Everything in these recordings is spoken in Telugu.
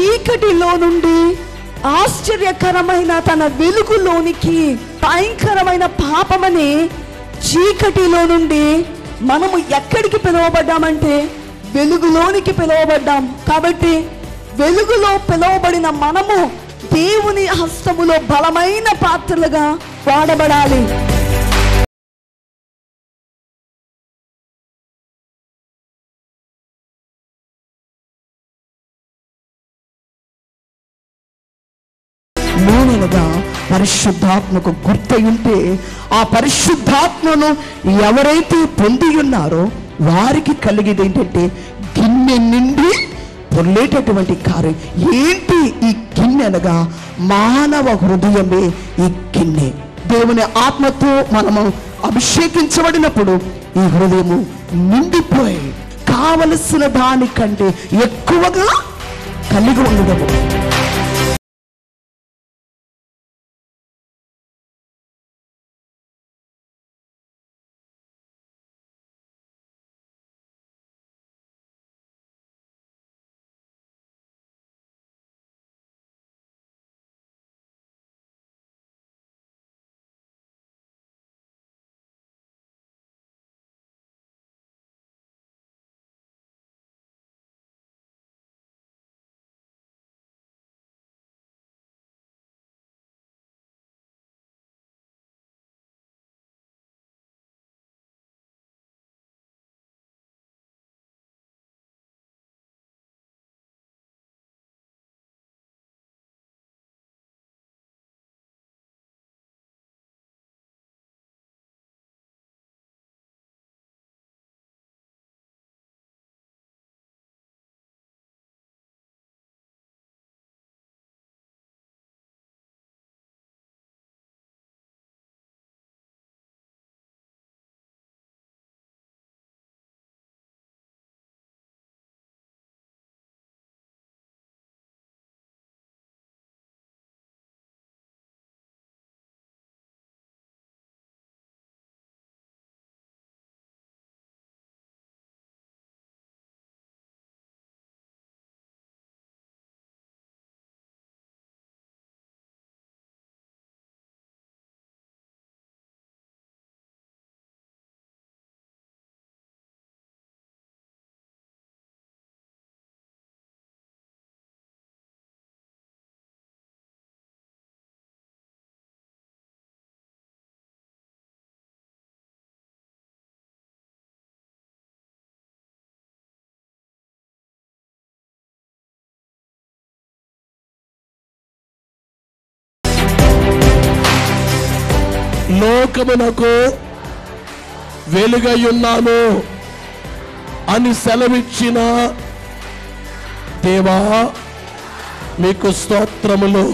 చీకటిలో నుండి ఆశ్చర్యకరమైన తన వెలుగులోనికి భయంకరమైన పాపమని చీకటిలో నుండి మనము ఎక్కడికి పిలువబడ్డామంటే వెలుగులోనికి పిలువబడ్డాం కాబట్టి వెలుగులో పిలువబడిన మనము దేవుని హస్తములో బలమైన పాత్రలుగా వాడబడాలి నూనెలుగా పరిశుద్ధాత్మకు గుర్తయి ఉంటే ఆ పరిశుద్ధాత్మను ఎవరైతే పొంది ఉన్నారో వారికి కలిగేది ఏంటంటే గిన్నె నిండి పొర్లేటటువంటి కార్యం ఏంటి ఈ గిన్నె అనగా మానవ హృదయమే ఈ గిన్నె దేవుని ఆత్మతో మనము అభిషేకించబడినప్పుడు ఈ హృదయము నిండిపోయి కావలసిన దానికంటే ఎక్కువగా కలిగి ఉండదము లోకమునకు వెలుగయ్యున్నాను అని సెలవిచ్చిన దేవా మీకు స్తోత్రములు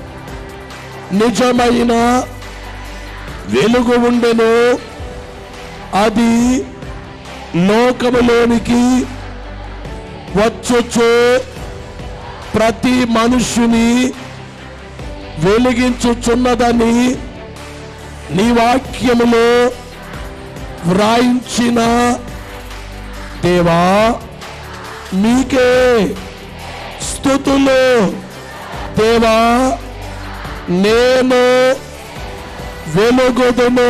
నిజమైన వెలుగు ఉండెను అది లోకములోనికి వచ్చుచు ప్రతి మనుష్యుని వెలిగించుచున్నదని నీ వాక్యములో వ్రాయించిన దేవా మీకే స్థుతులు దేవా నేను వెలుగుదును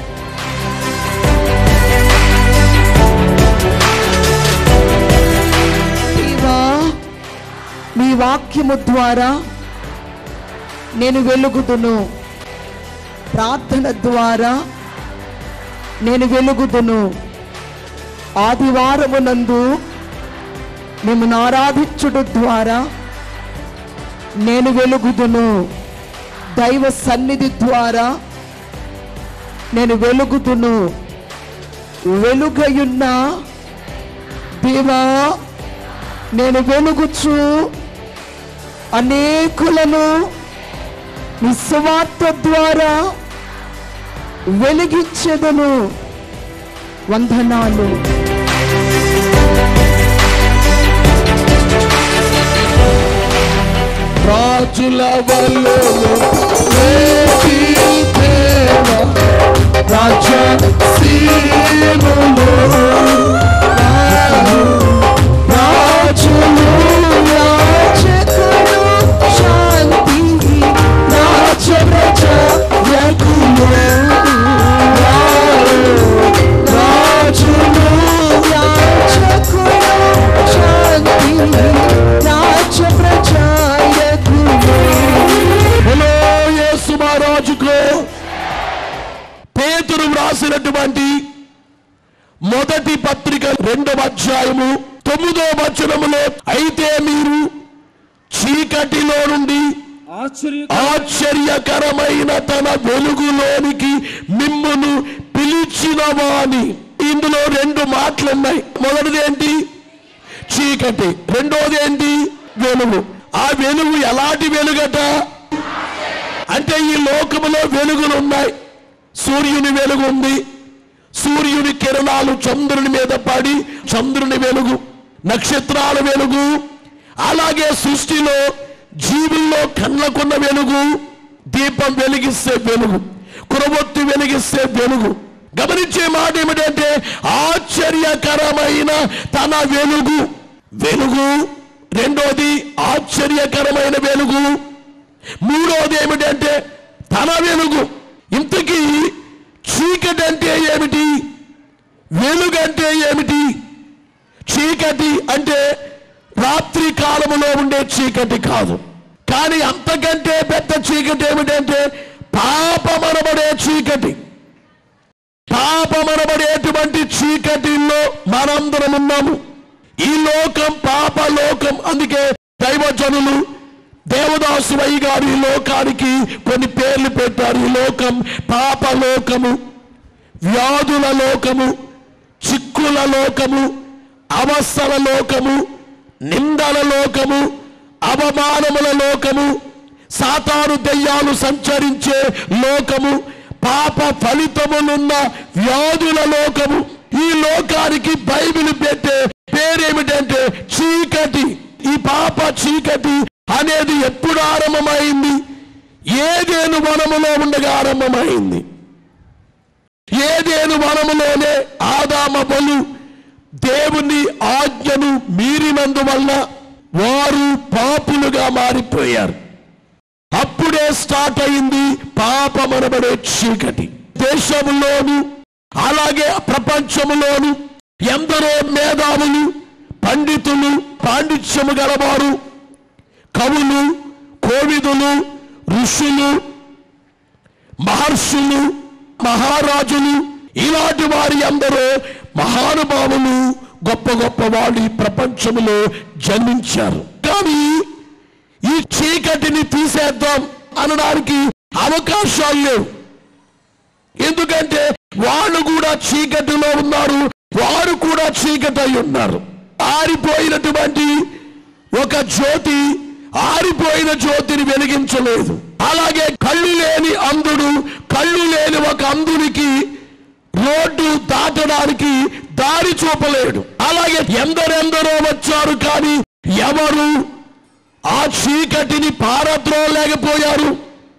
దేవా మీ వాక్యము ద్వారా నేను వెలుగుదును ప్రార్థన ద్వారా నేను వెలుగుదును ఆదివారమునందు మిమ్మల్ని ఆరాధించుడు ద్వారా నేను వెలుగుదును దైవ సన్నిధి ద్వారా నేను వెలుగుదును వెలుగయున్న దేవా నేను వెలుగుచు అనేకులను నీ సువార్త ద్వారా వెలిగించెదను వందనాలు రాజుల వల్లే రాజ సీనులు రాజులు యాచకులు రాసినటువంటి మొదటి పత్రిక రెండవ అధ్యాయము తొమ్మిదో వచనములో అయితే మీరు చీకటిలో నుండి ఆశ్చర్య ఆశ్చర్యకరమైన తన వెలుగులోనికి మిమ్మును పిలిచిన వాని ఇందులో రెండు మాటలు ఉన్నాయి మొదటిది ఏంటి చీకటి రెండోది ఏంటి వెలుగు ఆ వెలుగు ఎలాంటి వెలుగట అంటే ఈ లోకములో వెలుగులు ఉన్నాయి సూర్యుని వెలుగు ఉంది సూర్యుని కిరణాలు చంద్రుని మీద పడి చంద్రుని వెలుగు నక్షత్రాల వెలుగు అలాగే సృష్టిలో జీవుల్లో కళ్ళకున్న వెలుగు దీపం వెలిగిస్తే వెలుగు కురబొత్తి వెలిగిస్తే వెలుగు గమనించే మాట ఏమిటంటే ఆశ్చర్యకరమైన తన వెలుగు వెలుగు రెండోది ఆశ్చర్యకరమైన వెలుగు మూడోది ఏమిటంటే తన వెలుగు ఇంతకీ చీకటి అంటే ఏమిటి వెలుగు అంటే ఏమిటి చీకటి అంటే రాత్రి కాలములో ఉండే చీకటి కాదు కానీ అంతకంటే పెద్ద చీకటి ఏమిటంటే పాపమనబడే చీకటి పాపమనబడేటువంటి చీకటిలో మనందరం ఉన్నాము ఈ లోకం పాప లోకం అందుకే దైవజనులు దేవదాసు అయ్య గారు ఈ లోకానికి కొన్ని పేర్లు పెట్టారు ఈ లోకం పాప లోకము వ్యాధుల లోకము చిక్కుల లోకము అవస్థల లోకము నిందల లోకము అవమానముల లోకము సాతాను దెయ్యాలు సంచరించే లోకము పాప ఫలితములున్న వ్యాధుల లోకము ఈ లోకానికి బైబిల్ పెట్టే పేరేమిటంటే చీకటి ఈ పాప చీకటి అనేది ఎప్పుడు ఆరంభమైంది ఏదేను వనములో ఉండగా ఆరంభమైంది ఏదేను వనములోనే ఆదామ బలు దేవుని ఆజ్ఞను మీరినందువల్ల వారు పాపులుగా మారిపోయారు అప్పుడే స్టార్ట్ అయింది పాపమనబడే చీకటి దేశంలోను అలాగే ప్రపంచములోను ఎందరో మేధావులు పండితులు పాండిత్యము గలవారు కవులు కోవిదులు ఋషులు మహర్షులు మహారాజులు ఇలాంటి వారి అందరూ మహానుభావులు గొప్ప గొప్ప వాళ్ళు ఈ ప్రపంచంలో జన్మించారు కానీ ఈ చీకటిని తీసేద్దాం అనడానికి అవకాశాలు లేవు ఎందుకంటే వాళ్ళు కూడా చీకటిలో ఉన్నారు వారు కూడా చీకటి అయి ఉన్నారు ఆరిపోయినటువంటి ఒక జ్యోతి ఆరిపోయిన జ్యోతిని వెలిగించలేదు అలాగే కళ్ళు లేని అంధుడు కళ్ళు లేని ఒక అంధునికి రోడ్డు దాటడానికి దారి చూపలేడు అలాగే ఎందరెందరో వచ్చారు కానీ ఎవరు ఆ చీకటిని పారద్రోలేకపోయారు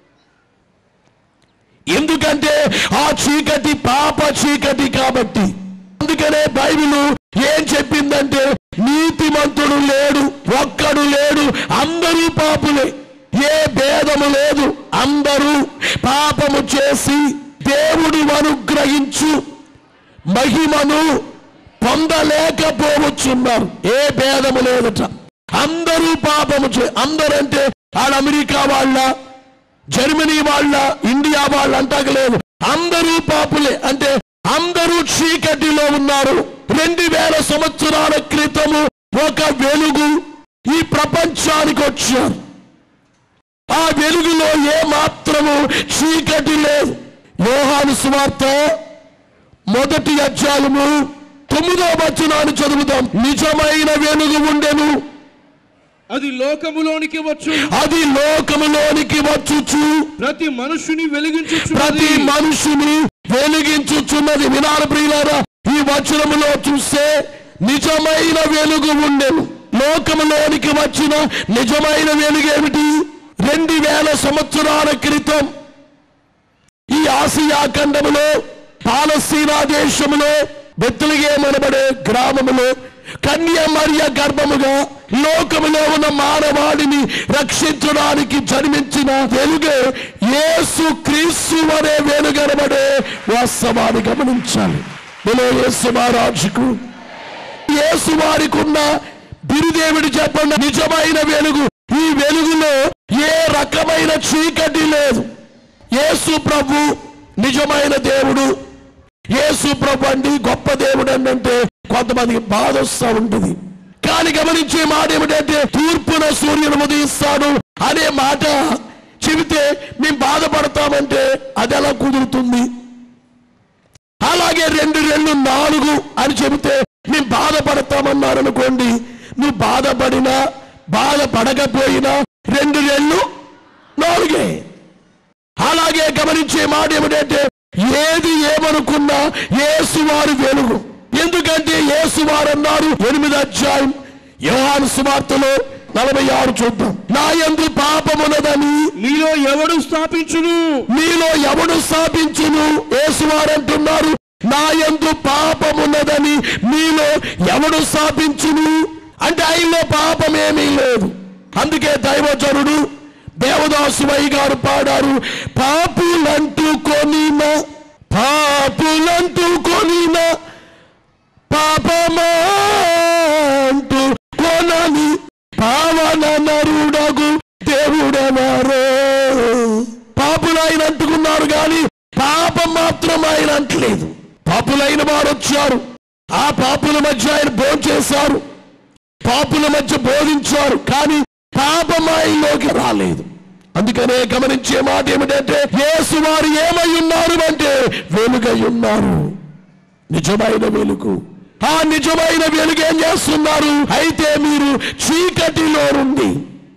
ఎందుకంటే ఆ చీకటి పాప చీకటి కాబట్టి అందుకనే బైబిల్ ఏం చెప్పిందంటే నీతిమంతుడు లేడు ఒక్కడు లేడు అందరూ పాపులే ఏ భేదము లేదు అందరూ పాపము చేసి దేవుడు అనుగ్రహించు మహిమను పొందలేకపోవచ్చున్నారు ఏ భేదము లేదట అందరూ పాపము చే అందరంటే ఆడ అమెరికా వాళ్ళ జర్మనీ వాళ్ళ ఇండియా వాళ్ళ అంటగలేదు అందరూ పాపులే అంటే అందరూ చీకటిలో ఉన్నారు రెండు వేల సంవత్సరాల క్రితము ఒక వెలుగు ఈ ప్రపంచానికి వచ్చారు ఆ వెలుగులో ఏ మాత్రము చీకటి లేదు యోహాను సువార్త మొదటి అధ్యాయము తొమ్మిదో వచనాన్ని చదువుదాం నిజమైన వెలుగు ఉండెను అది లోకములోనికి వచ్చు అది లోకములోనికి వచ్చుచు ప్రతి మనుషుని వెలిగించు ప్రతి మనుషుని వెలిగించుచున్నది వినాలి ప్రియులారా ఈ వచనములో చూస్తే నిజమైన వెలుగు ఉండెను లోకములోనికి వచ్చిన నిజమైన వెలుగు ఏమిటి రెండు వేల సంవత్సరాల క్రితం ఈ ఆసియా ఖండములో పాలస్తీనా దేశములో బెత్తులిగేమనబడే గ్రామములో కన్య మరియ గర్భముగా లోకములో ఉన్న మానవాడిని రక్షించడానికి జన్మించిన వెలుగే యేసు క్రీస్తు అనే వెలుగనబడే వాస్తవాన్ని గమనించాలి బలో యేసు మహారాజుకు యేసు వారికి ఉన్న బిరుదేవుడి చెప్పండి నిజమైన వెలుగు ఈ వెలుగులో ఏ రకమైన చీకటి లేదు యేసు ప్రభు నిజమైన దేవుడు యేసు ప్రభు అండి గొప్ప దేవుడు అండి అంటే కొంతమందికి బాధ వస్తూ ఉంటుంది కానీ గమనించే మాట ఏమిటంటే తూర్పున సూర్యుడు ఉదయిస్తాడు అనే మాట చెబితే మేము బాధపడతామంటే అది ఎలా కుదురుతుంది అలాగే రెండు రెండు నాలుగు అని చెబితే మేము బాధపడతామన్నారు అనుకోండి నువ్వు బాధపడినా బాధపడకపోయినా రెండు రెండు నాలుగే అలాగే గమనించే మాట ఏమిటంటే ఏది ఏమనుకున్నా యేసువారు వెలుగు ఎందుకంటే యేసువారు అన్నారు ఎనిమిది అధ్యాయం యోహాను సువార్తలో నలభై ఆరు చూద్దాం నా ఎందు పాపమున్నదని మీలో ఎవడు స్థాపించును మీలో ఎవడు స్థాపించును యేసువారు అంటున్నారు నా యందు పాపమున్నదని మీలో ఎవడు స్థాపించును అంటే ఆయనలో పాపమేమీ లేదు అందుకే దైవజనుడు దేవదాసువై గారు పాడారు పాపులంటూ కొనిన పాపులంటూ కొనిన పాపమంటూ కొనని పావన నరుడగు దేవుడనారో పాపులు ఆయన అంటుకున్నారు కానీ పాపం మాత్రం ఆయన అంటలేదు పాపులైన వారు వచ్చారు ఆ పాపుల మధ్య ఆయన భోంచేశారు పాపుల మధ్య బోధించారు కానీ పాపం ఆయనలోకి రాలేదు అందుకనే గమనించే మాట ఏమిటంటే యేసు వారు ఏమై ఉన్నారు అంటే వెలుగై ఉన్నారు నిజమైన వెలుగు ఆ నిజమైన వెలుగు ఏం చేస్తున్నారు అయితే మీరు చీకటిలో నుండి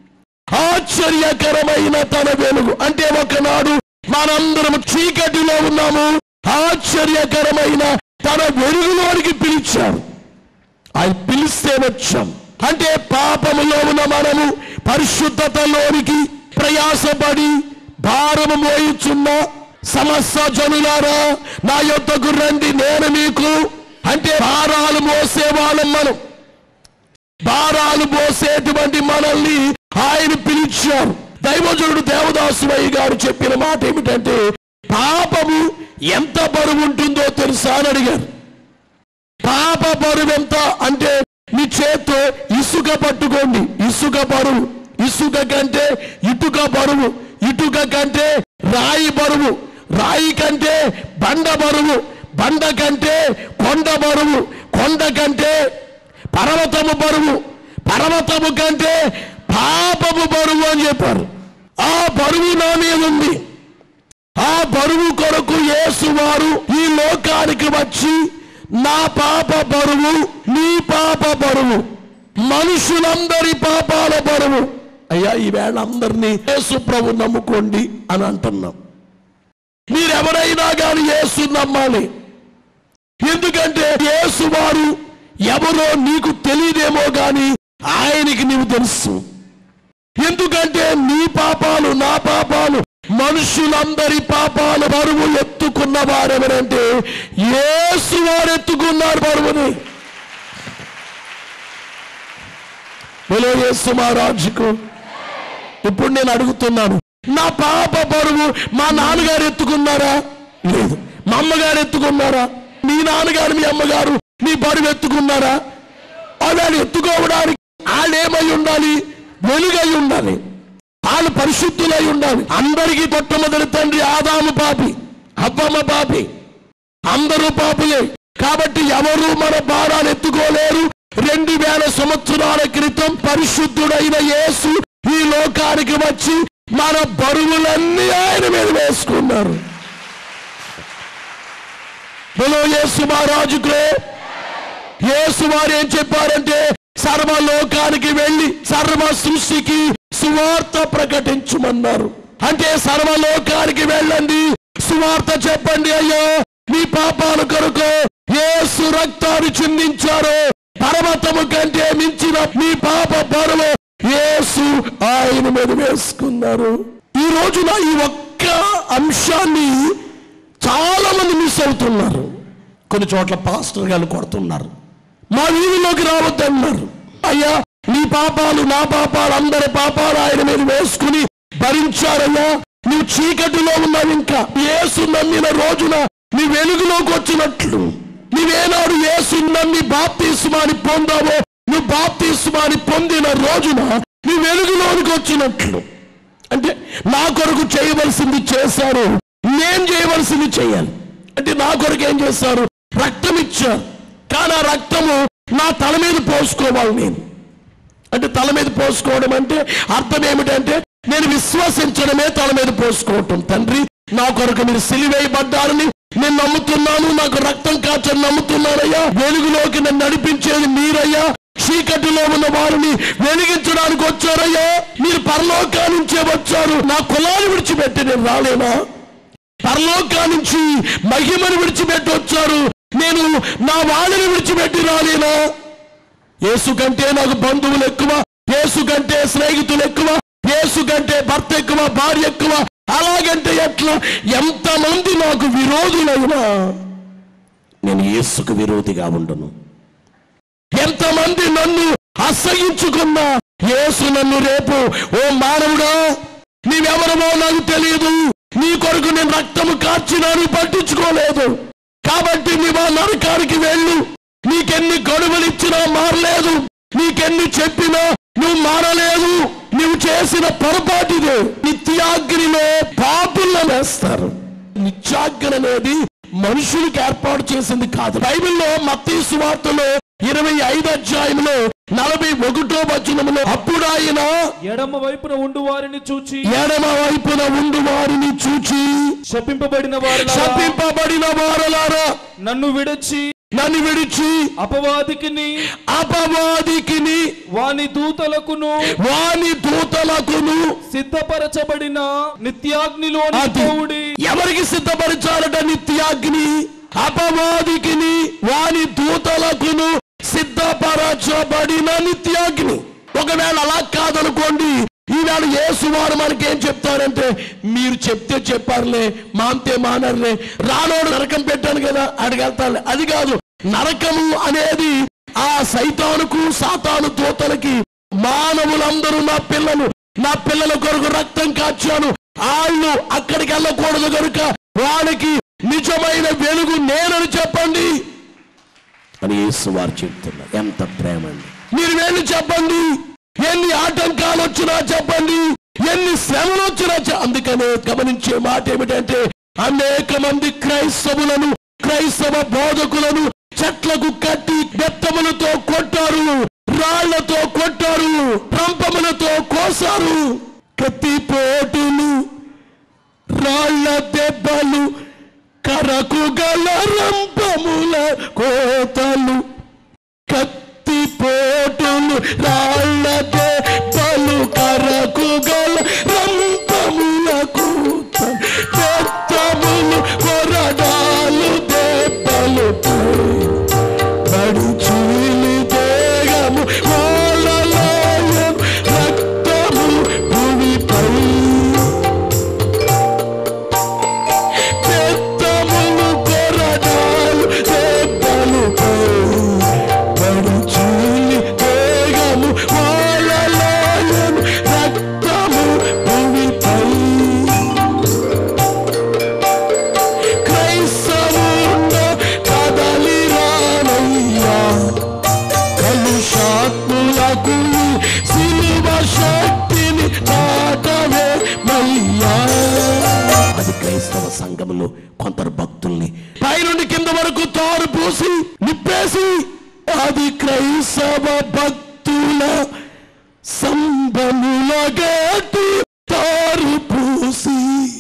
ఆశ్చర్యకరమైన తన వెలుగు అంటే ఒకనాడు మనందరం చీకటిలో ఉన్నాము ఆశ్చర్యకరమైన తన వెలుగులోనికి పిలిచారు ఆయన పిలిస్తే వచ్చాం అంటే పాపములో ఉన్న మనము పరిశుద్ధతలోనికి ప్రయాసపడి భారము మోయిచున్న సమస్త జనులారా నా యొద్దకు రండి నేను మీకు అంటే భారాలు మోసే వాళ్ళం మనం భారాలు మోసేటువంటి మనల్ని ఆయన పిలిచారు దైవజనుడు దేవదాసువయ్య గారు చెప్పిన మాట ఏమిటంటే పాపము ఎంత బరువు ఉంటుందో తెలుసా అని అడిగారు పాప బరువు ఎంత అంటే మీ చేత్తో ఇసుక పట్టుకోండి ఇసుక బరువు ఇసుక కంటే ఇటుక బరువు ఇటుక కంటే రాయి బరువు రాయి కంటే బండ బరువు బండ కంటే కొండ బరువు కొండ కంటే పర్వతము బరువు పర్వతము కంటే పాపము బరువు అని చెప్పారు ఆ బరువు నా మీద ఉంది ఆ బరువు కొరకు యేసువారు ఈ లోకానికి వచ్చి నా పాప బరువు నీ పాప బరువు మనుషులందరి పాపాల బరువు అయ్యా ఈవేళ అందరినీ యేసు ప్రభు నమ్ముకోండి అని అంటున్నాం మీరెవరైనా కానీ యేసు నమ్మాలి ఎందుకంటే యేసు వారు ఎవరో నీకు తెలియదేమో గాని ఆయనకి నీవు తెలుసు ఎందుకంటే నీ పాపాలు నా పాపాలు మనుషులందరి పాపాల బరువు ఎత్తుకున్న వారెవరంటే యేసు వారు ఎత్తుకున్నారు బరువుని బలో యేసు మహారాజుకు ఇప్పుడు నేను అడుగుతున్నాను నా పాప బరువు మా నాన్నగారు ఎత్తుకున్నారా లేదు మా అమ్మగారు ఎత్తుకున్నారా మీ నాన్నగారు మీ అమ్మగారు మీ బరువు ఎత్తుకున్నారా వాళ్ళు ఎత్తుకోవడానికి వాళ్ళు ఏమై ఉండాలి వెలుగై ఉండాలి వాళ్ళు పరిశుద్ధులై ఉండాలి అందరికీ మొట్టమొదటి తండ్రి ఆదాము పాపి అబ్బమ్మ పాపి అందరూ పాపులే కాబట్టి ఎవరు మన భారాలు ఎత్తుకోలేరు రెండు వేల సంవత్సరాల క్రితం పరిశుద్ధుడైన యేసు ఈ లోకానికి వచ్చి మన బరువులన్నీ ఆయన మీద వేసుకున్నారు బలో యేసు మహారాజుకు యేసు వారు ఏం చెప్పారంటే సర్వలోకానికి వెళ్ళి సర్వ సృష్టికి సువార్త ప్రకటించమన్నారు అంటే సర్వలోకానికి వెళ్ళండి సువార్త చెప్పండి అయ్యో మీ పాపాల కొరకు యేసు రక్తాన్ని చిందించారు పర్వతము కంటే మించిన మీ పాప బరువు యేసు ఆయన మీద వేసుకున్నారు ఈ రోజున ఈ ఒక్క అంశాన్ని చాలా మంది మిస్ అవుతున్నారు కొన్ని చోట్ల పాస్టర్ గారు కొడుతున్నారు మా వీధిలోకి రావద్దన్నారు అయ్యా నీ పాపాలు నా పాపాలు అందరి పాపాలు ఆయన మీద వేసుకుని భరించారయ్యా నువ్వు చీకటిలో ఉన్నావు ఇంకా ఏసు నమ్మిన రోజున నీ వెలుగులోకి వచ్చినట్లు నీవేనాడు ఏసు నమ్మి బాప్తిస్మాని పొందావో నువ్వు బాప్తిస్మాని పొందిన రోజున నీ వెలుగులోనికి వచ్చినట్లు అంటే నా కొరకు చేయవలసింది చేశారు నేను చేయవలసింది చేయాలి అంటే నా కొరకు ఏం చేస్తారు రక్తం ఇచ్చారు కానీ ఆ రక్తము నా తల మీద పోసుకోవాలి నేను అంటే తల మీద పోసుకోవడం అంటే అర్థం ఏమిటంటే నేను విశ్వసించడమే తల మీద పోసుకోవటం తండ్రి నా కొరకు మీరు సిలివేయబడ్డారని నేను నమ్ముతున్నాను నాకు రక్తం కాచని నమ్ముతున్నానయ్యా వెలుగులోకి నన్ను నడిపించేది మీరయ్యా చీకటిలో ఉన్న వారిని వెలిగించడానికి వచ్చారయ్యా మీరు పరలోకా నుంచే వచ్చారు నా కులాన్ని విడిచిపెట్టి నేను రాలేనా పరలోకా నుంచి మహిమను విడిచిపెట్టి వచ్చారు నేను నా వాళ్ళని విడిచిపెట్టి రాలేనా యేసు కంటే నాకు బంధువులు ఎక్కువ యేసు కంటే స్నేహితులు ఎక్కువ యేసు కంటే భర్త ఎక్కువ భార్య ఎక్కువ అలాగంటే ఎట్లా ఎంతమంది నాకు విరోధులైనా నేను యేసుకు విరోధిగా ఉండను ఎంతమంది నన్ను అసహించుకున్నా యేసు నన్ను రేపు ఓ మానవుడా నీవెవరమో నాకు తెలియదు నీ కొరకు నేను రక్తము కార్చినాను పట్టించుకోలేదు కాబట్టి నీవు ఆ నరకానికి వెళ్ళు నీకెన్ని గడువులు ఇచ్చినా మారలేదు నీకెన్ని చెప్పినా నువ్వు మారలేదు నువ్వు చేసిన పొరపాటిదే నిత్యాగ్నిలో పాపులను వేస్తారు నిత్యాగ్ని అనేది మనుషులకు ఏర్పాటు చేసింది కాదు బైబిల్లో మత్తీ సువార్తలో ఇరవై ఐదు అధ్యాయంలో నలభై ఒకటో వచనములో అప్పుడు ఆయన ఎడమ వైపున ఉండు వారిని చూచి ఎడమ వైపున ఉండు వారిని చూచి శపింపబడిన వారు శపింపబడిన వారలారా నన్ను విడచి నన్ను విడిచి అపవాదికిని అపవాదికిని వాని దూతలకును వాని దూతలకును సిద్ధపరచబడిన నిత్యాగ్నిలోని అది పోవుడి ఎవరికి సిద్ధపరిచారట నిత్యాగ్ని అపవాదికిని వాని దూతలకును సిద్ధపరచబడిన నిత్యాగ్ని ఒకవేళ అలా కాదనుకోండి ఈవేళ యేసువారు మనకి ఏం చెప్తారంటే మీరు చెప్తే చెప్పారులే మాంతే మానర్లే రానోడు నరకం పెట్టాను కదా అడిగెళ్తాను అది కాదు నరకము అనేది ఆ సైతానుకు సాతాను దూతలకి మానవులందరూ నా పిల్లలు నా పిల్లల కొరకు రక్తం కాచాను వాళ్ళు అక్కడికి వెళ్ళకూడదు కనుక వాళ్ళకి నిజమైన వెలుగు నేనని చెప్పండి అని యేసు వారు చెప్తున్నారు ఎంత ప్రేమ అండి మీరు వెళ్ళి చెప్పండి ఎన్ని ఆటంకాలు వచ్చినా చెప్పండి ఎన్ని శ్రమలు వచ్చినా చె- అందుకనే గమనించే మాట ఏమిటంటే అనేక మంది క్రైస్తవులను క్రైస్తవ బోధకులను చెట్లకు కట్టి బెత్తములతో కొట్టారు రాళ్లతో కొట్టారు రంపములతో కోసారు కత్తిపోటులు రాళ్ల దెబ్బలు కరకు గల రంపముల కోతలు కత్తి పోటులు రాళ్ల దెబ్బలు కరకు గల రంపముల కోతలు బెత్తములు కొరడాలు దెబ్బలు పడుచూలి దేహము వాళ్ళలాయం రక్తము భూమిపై పెద్దములు కొరడాలు దెబ్బలుపై పడుచూలి దేహము వాళ్ళలాయం రక్తము భూమిపై క్రైస్తవుండ కదలి రానయ్యా కలుషాత్ములకు సిలువ శక్తిని దాటవే మయ్యా అది క్రైస్తవ సంఘములో కొందరు భక్తుల్ని పైనుండి కింద వరకు తారు పూసి నిప్పేసి అది క్రైస్తవ భక్తుల సంబముల గట్టి తారు పూసి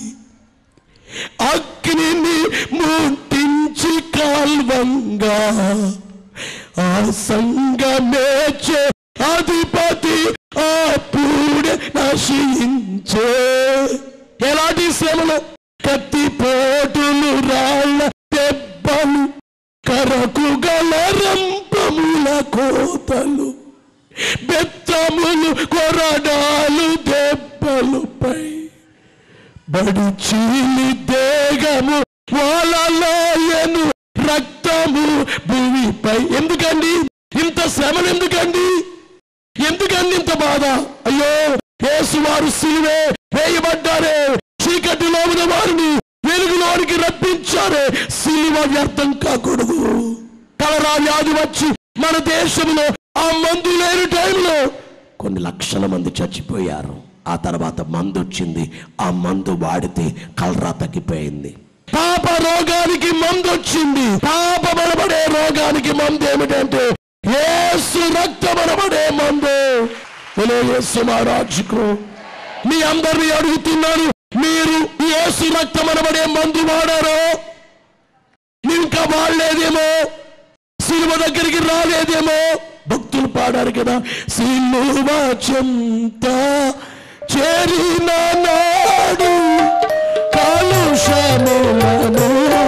అగ్నిని ముట్టించి కాల్వంగా ఆ సంగమేచే అధిపతి అప్పుడే నశించే ఎలాంటి శ్రమలు కత్తిపోటులు రాళ్ళ దెబ్బలు కరకు గల రంపముల కోతలు బెత్తములు కొరడాలు దెబ్బలుపై బడు చీలి దేగము వాళ్ళలాయను రక్తము భూమిపై ఎందుకండి ఇంత శ్రమలు ఎందుకండి ఎందుకండి ఇంత బాధ అయ్యో యేసువారు సిలువే వేయబడ్డారే చీకటిలో ఉన్న వారిని వెలుగులోనికి రప్పించారే సిలువ వ్యర్థం కాకూడదు కలరా వ్యాధి వచ్చి మన దేశంలో ఆ మందు లేని టైంలో కొన్ని లక్షల మంది చచ్చిపోయారు ఆ తర్వాత మందు వచ్చింది ఆ మందు వాడితే కలరా తగ్గిపోయింది పాప రోగానికి మందు వచ్చింది పాపమనబడే రోగానికి మందు ఏమిటంటే యేసు రక్తమనబడే మందు హలో యేసు మహారాజుకు మీ అందరినీ అడుగుతున్నాను మీరు యేసు రక్తమనబడే మందు వాడారో ఇంకా వాడలేదేమో సిలువ దగ్గరికి రాలేదేమో భక్తులు పాడారు కదా సిలువ చెంత చేరిన నాడు కాలుష్యములను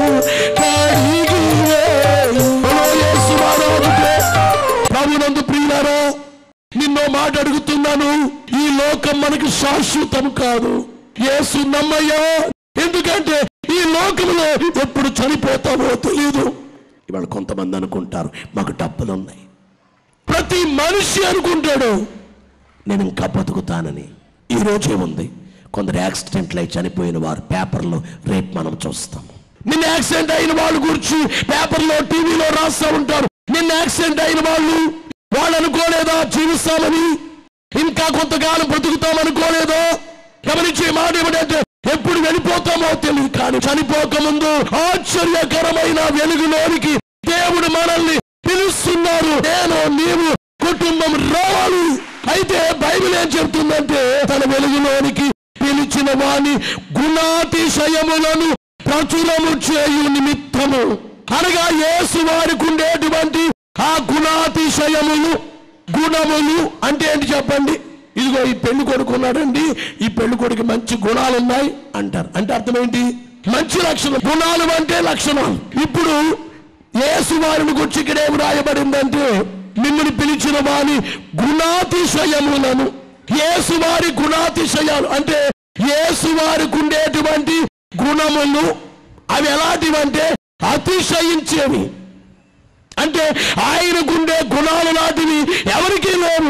కడిగివేయు. ఓ యేసు మహారాజుకే, ప్రభునందు ప్రియులారా నిన్నో మాట అడుగుతున్నాను ఈ లోకం మనకి శాశ్వతం కాదు యేసు నమ్మయ్యా ఎందుకంటే ఈ లోకంలో ఎప్పుడు చనిపోతామో తెలియదు ఇవాళ కొంతమంది అనుకుంటారు మాకు డబ్బులు ఉన్నాయి ప్రతి మనిషి అనుకుంటాడు నేను ఇంకా బతుకుతానని ఈ రోజే ఉంది కొందరు యాక్సిడెంట్లు అయి చనిపోయిన వారు పేపర్లో రేపు మనం చూస్తాం నిన్న యాక్సిడెంట్ అయిన వాళ్ళు గురించి పేపర్లో టీవీలో రాస్తా ఉంటారు నిన్న యాక్సిడెంట్ అయిన వాళ్ళు వాళ్ళు అనుకోలేదా జీవిస్తామని ఇంకా కొంతకాలం బ్రతుకుతాం అనుకోలేదా గమనించే మాట ఏమిటంటే ఎప్పుడు వెళ్ళిపోతామో తెలియదు కానీ చనిపోక ముందు ఆశ్చర్యకరమైన వెలుగులోనికి దేవుడు మనల్ని పిలుస్తున్నారు నేను నీవు కుటుంబం రావాలి అయితే బైబిల్ ఏం చెప్తుందంటే తన వెలుగులోనికి పిలిచిన వాణి గుణాతిశయములను ప్రచురము చేయు నిమిత్తము అనగా యేసు వారికి ఉండేటువంటి ఆ గుణాతిశయములు గుణములు అంటే ఏంటి చెప్పండి ఇదిగో ఈ పెళ్లి కొడుకున్నాడండి ఈ పెళ్లి కొడుకు మంచి గుణాలు ఉన్నాయి అంటారు అంటే అర్థం ఏంటి మంచి లక్షణం గుణాలు అంటే లక్షణాలు ఇప్పుడు యేసు వారిని గురించి ఇక్కడ ఏమి రాయబడిందంటే మిమ్మల్ని పిలిచిన వారి గుణాతిశయములను యేసు వారి గుణాతిశయాలు అంటే యేసు వారికి ఉండేటువంటి గుణములు అవి ఎలాంటివంటే అతిశయించేవి అంటే ఆయనకుండే గుణాలు లాంటివి ఎవరికీ లేవు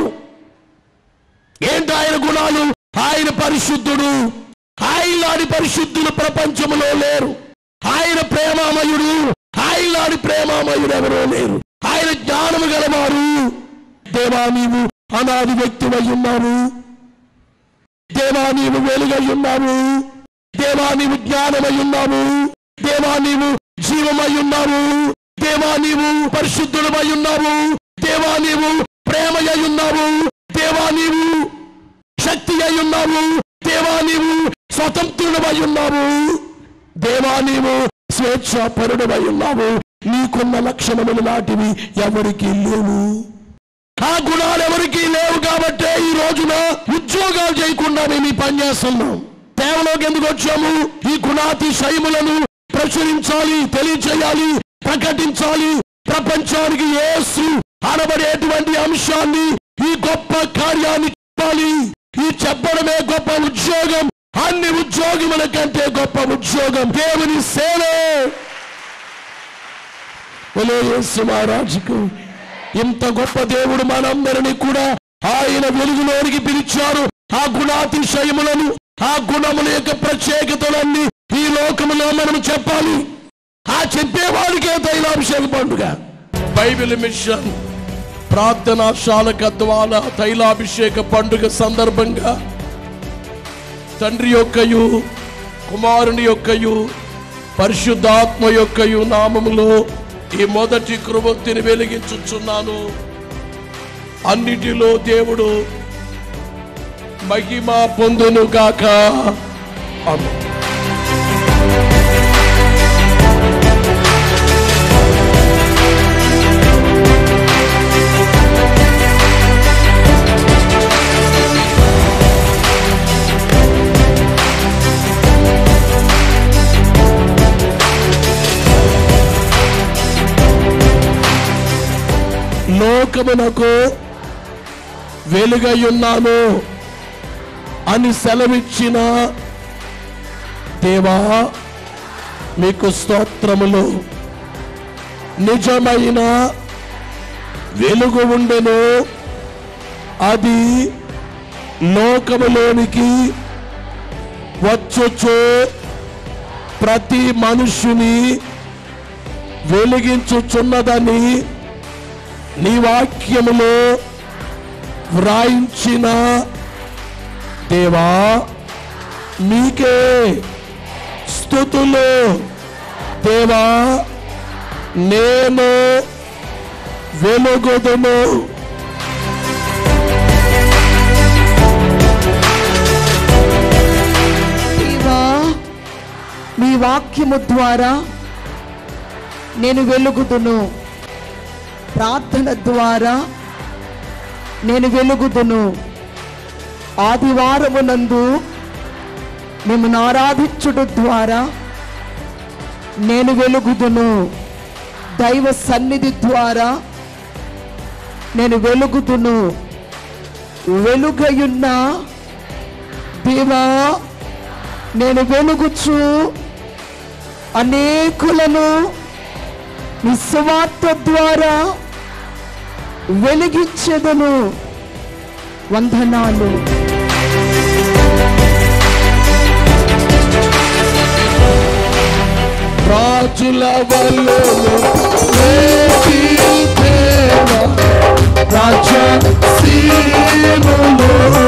ఏంటి ఆయన గుణాలు ఆయన పరిశుద్ధుడు ఆయనలాంటి పరిశుద్ధులు ప్రపంచంలో లేరు ఆయన ప్రేమామయుడు ఆయనలాంటి ప్రేమామయుడు ఎవరో లేరు ఆయన జ్ఞానము గలవారు దేవా నీవు అనాది వ్యక్తివై ఉన్నావు దేవా నీవు వెలుగై ఉన్నావు దేవా నీవు జ్ఞానమై ఉన్నావు దేవా నీవు జీవమై ఉన్నావు దేవా నీవు పరిశుద్ధుడమై ఉన్నావు దేవా నీవు ప్రేమయ్య ఉన్నావు దేవా నీవు శక్తి అయి ఉన్నావు దేవా నీవు స్వతంత్రుడమై ఉన్నావు దేవా నీవు స్వేచ్ఛాపరుడమై ఉన్నావు నీకున్న లక్షణములు లాంటివి ఎవరికీ లేవు ఆ గుణాలు ఎవరికీ లేవు కాబట్టే ఈ రోజున ఉద్యోగాలు చేయకుండా మేము ఈ పని చేస్తున్నాం సేవలోకి ఎందుకు వచ్చాము ఈ గుణాతిశయములను ప్రచురించాలి తెలియచేయాలి ప్రకటించాలి ప్రపంచానికి యేసు అనబడేటువంటి అంశాన్ని ఈ గొప్ప కార్యాన్ని చెప్పాలి ఈ చెప్పడమే గొప్ప ఉద్యోగం అన్ని ఉద్యోగముల కంటే గొప్ప ఉద్యోగం దేవుని సేవే ఒలే యేసు మహారాజుకు ఇంత గొప్ప దేవుడు మనందరినీ కూడా ఆయన వెలుగులోనికి పిలిచారు ఆ గుణాతిశయములను ఆ గుణముల యొక్క ప్రత్యేకతలన్నీ ఈ లోకములో మనం చెప్పాలి ఆ చెప్పేవాడికే తైలాభిషేక పండుగ బైబిల్ మిషన్ ప్రార్థనాశాల ద్వారా తైలాభిషేక పండుగ సందర్భంగా తండ్రి యొక్కయు కుమారుని యొక్కయు పరిశుద్ధాత్మ యొక్కయు నామములో ఈ మొదటి కృపత్తిని వెలిగించుచున్నాను అన్నిటిలో దేవుడు మహిమ పొందును గాక ఆమేన్. లోకమునకు వెలుగయ్యున్నాను అని సెలవిచ్చిన దేవా మీకు స్తోత్రములు నిజమైన వెలుగు ఉండెను అది లోకములోనికి వచ్చుచు ప్రతి మనుషుని వెలిగించుచున్నదని నీ వాక్యములో వ్రాయించిన దేవా మీకే స్థుతులు దేవా నేను వెలుగుదును దేవా మీ వాక్యము ద్వారా నేను వెలుగుదును ప్రార్థన ద్వారా నేను వెలుగుదును ఆదివారమునందు మిమ్మల్ని ఆరాధించుట ద్వారా నేను వెలుగుదును దైవ సన్నిధి ద్వారా నేను వెలుగుదును వెలుగయున్న దేవా నేను వెలుగుచు అనేకులను నీ సువార్త ద్వారా వెలిగించెదను వందనాలు రాజుల వల్లే లేచి దేవ రాజ సీనులు